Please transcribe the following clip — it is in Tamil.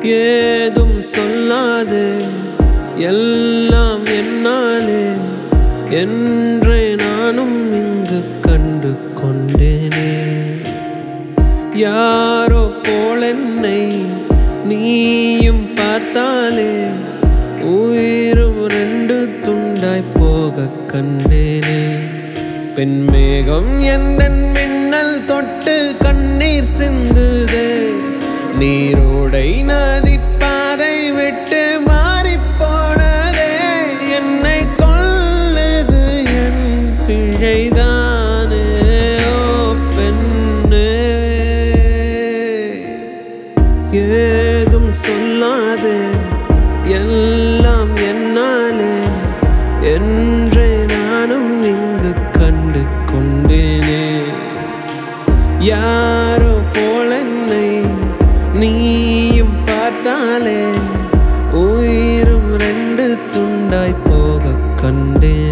ஏதும் சொல்லாதே எல்லாம் என்னாலே என்றே நானும் இங்கு கண்டு கொண்டேனே யாரோ போல் என்னை நீயும் பார்த்தாலே உயிரும் ரெண்டு துண்டாய் போக கண்டேனே பெண்மேகம் எந்த மின்னல் தொட்டு கண்ணீர் சிந்துதே நீரோடை நதி பாதை விட்டு மாறி போனதே என்னை கொல்லுது என் பிழைதானே ஓ பெண்ணே ஏதும் சொல்லாதே எல்லாம் என்னாலே என்றே நானும் இங்கு கண்டு கொண்டேனே யாரோ போல் என்னை நீயும் பார்த்தாலே உயிரும் ரெண்டு துண்டாய் போக கண்டேனே